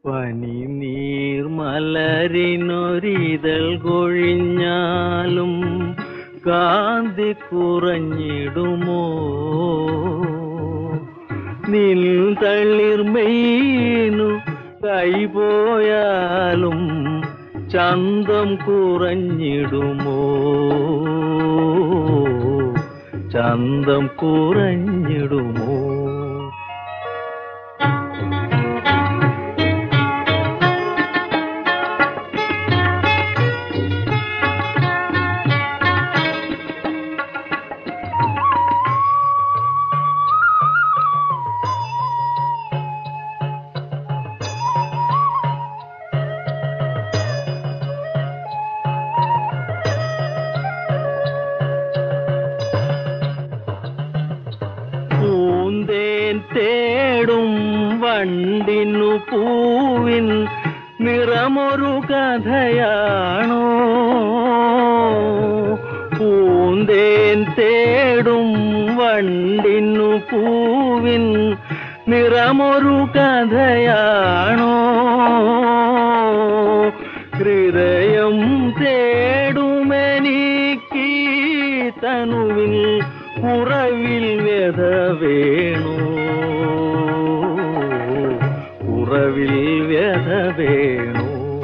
പനി നീർമലരിനൊരിതൾ കൊഴിഞ്ഞാലും കാന്തി കുറഞ്ഞിടുമോ നിൽ തളിർമീനു കൈപോയാലും ചന്തം കുറഞ്ഞിടുമോ ചന്തം കുറഞ്ഞിടുമോ പൂന്തേൻ തേടും വണ്ടിനു പൂവിൻ നിറമൊരു കഥയാണോ പൂന്തേൻ തേടും വണ്ടിനു പൂവിൻ നിറമൊരു കഥയാണോ ഹൃദയം തേടുമെനിക്ക് തനുവിൽ ഉറവിൽ വ്യത വേണു ഉറവിൽ വ്യത വേണു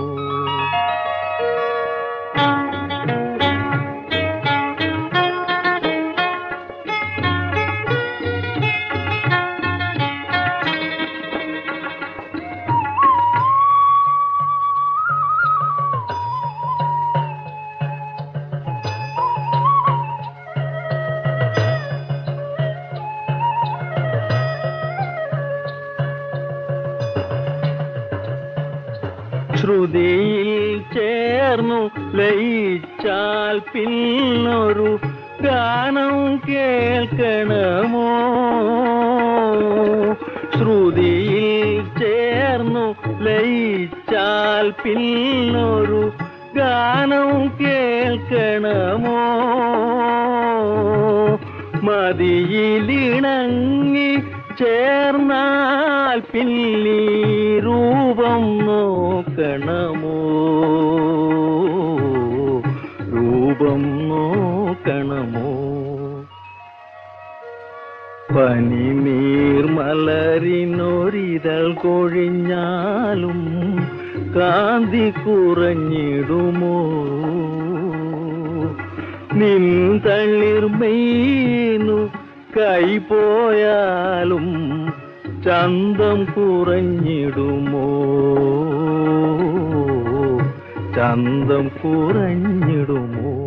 ശ്രുതിയിൽ ചേർന്നു ലയിച്ചാൽ പിന്നൊരു ഗാനം കേൾക്കണമോ ശ്രുതിയിൽ ചേർന്നു ലയിച്ചാൽ പിന്നൊരു ഗാനം കേൾക്കണമോ മതിയിലിണങ്ങി ചേർന്നാൽ പില്ലി രൂപം നോക്കണമോ രൂപം നോക്കണമോ പനി നീർമലരിനൊരിതൾ കൊഴിഞ്ഞാലും കാന്തി കുറഞ്ഞിടുമോ നിൻ തളിർമീനു കൈപോയാലും ചന്തം കുറഞ്ഞിടുമോ ചന്തം കുറഞ്ഞിടുമോ